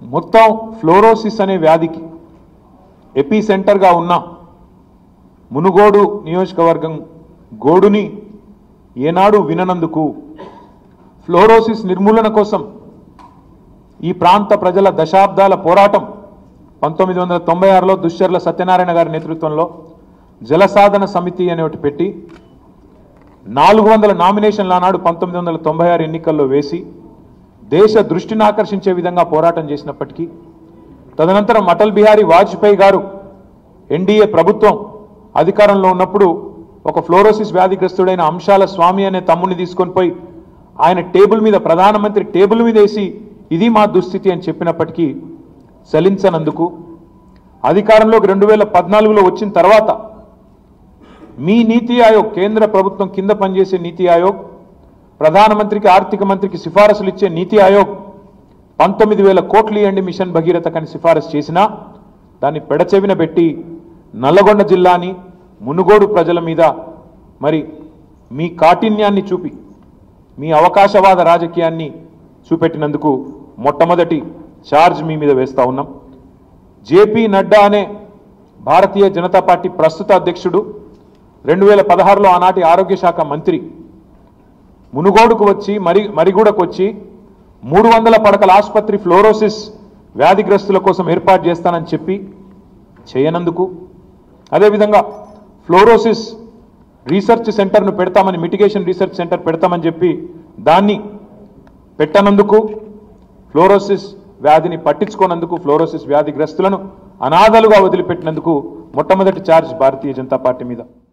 మొత్తం ఫ్లోరోసిస్ అనే వ్యాధికి ఎపీ సెంటర్గా ఉన్న మునుగోడు నియోజకవర్గం గోడుని ఏనాడు విననందుకు ఫ్లోరోసిస్ నిర్మూలన కోసం ఈ ప్రాంత ప్రజల దశాబ్దాల పోరాటం పంతొమ్మిది వందల తొంభై ఆరులో దుశ్చర్ల సత్యనారాయణ గారి నేతృత్వంలో జలసాధన సమితి అనే ఒకటి పెట్టి నాలుగు వందల నామినేషన్లు ఆనాడు పంతొమ్మిది వందల తొంభై ఆరు ఎన్నికల్లో వేసి దేశ దృష్టిని ఆకర్షించే విధంగా పోరాటం చేసినప్పటికీ తదనంతరం అటల్ బిహారీ వాజ్పేయి గారు ఎన్డీఏ ప్రభుత్వం అధికారంలో ఉన్నప్పుడు ఒక ఫ్లోరోసిస్ వ్యాధిగ్రస్తుడైన అంశాల స్వామి అనే తమ్ముని తీసుకొని పోయి ఆయన టేబుల్ మీద ప్రధానమంత్రి టేబుల్ మీద వేసి ఇది మా దుస్థితి అని చెప్పినప్పటికీ చలించనందుకు అధికారంలోకి రెండు వేల పద్నాలుగులో వచ్చిన తర్వాత మీ నీతి ఆయోగ్ కేంద్ర ప్రభుత్వం కింద పనిచేసే నీతి ఆయోగ్ ప్రధానమంత్రికి ఆర్థిక మంత్రికి సిఫారసులు ఇచ్చే నీతి ఆయోగ్ పంతొమ్మిది వేల కోట్లు ఇవ్వండి మిషన్ భగీరథ కని సిఫారసు చేసినా దాన్ని పెడచెవిన పెట్టి నల్లగొండ జిల్లాని మునుగోడు ప్రజల మీద మరి మీ కాఠిన్యాన్ని చూపి మీ అవకాశవాద రాజకీయాన్ని చూపెట్టినందుకు మొట్టమొదటి ఛార్జ్ మీ మీద వేస్తా ఉన్నాం జేపీ నడ్డా అనే భారతీయ జనతా పార్టీ ప్రస్తుత అధ్యక్షుడు రెండు వేల పదహారులో ఆనాటి ఆరోగ్య శాఖ మంత్రి మునుగోడుకు వచ్చి మరి మరిగూడకు వచ్చి మూడు వందల పడకల ఆసుపత్రి ఫ్లోరోసిస్ వ్యాధిగ్రస్తుల కోసం ఏర్పాటు చేస్తానని చెప్పి చేయనందుకు అదేవిధంగా ఫ్లోరోసిస్ రీసెర్చ్ సెంటర్ను పెడతామని మిటిగేషన్ రీసెర్చ్ సెంటర్ పెడతామని చెప్పి దాన్ని పెట్టనందుకు ఫ్లోరోసిస్ వ్యాధిని పట్టించుకోనందుకు ఫ్లోరోసిస్ వ్యాధిగ్రస్తులను అనాథలుగా వదిలిపెట్టినందుకు మొట్టమొదటి ఛార్జ్ భారతీయ జనతా పార్టీ మీద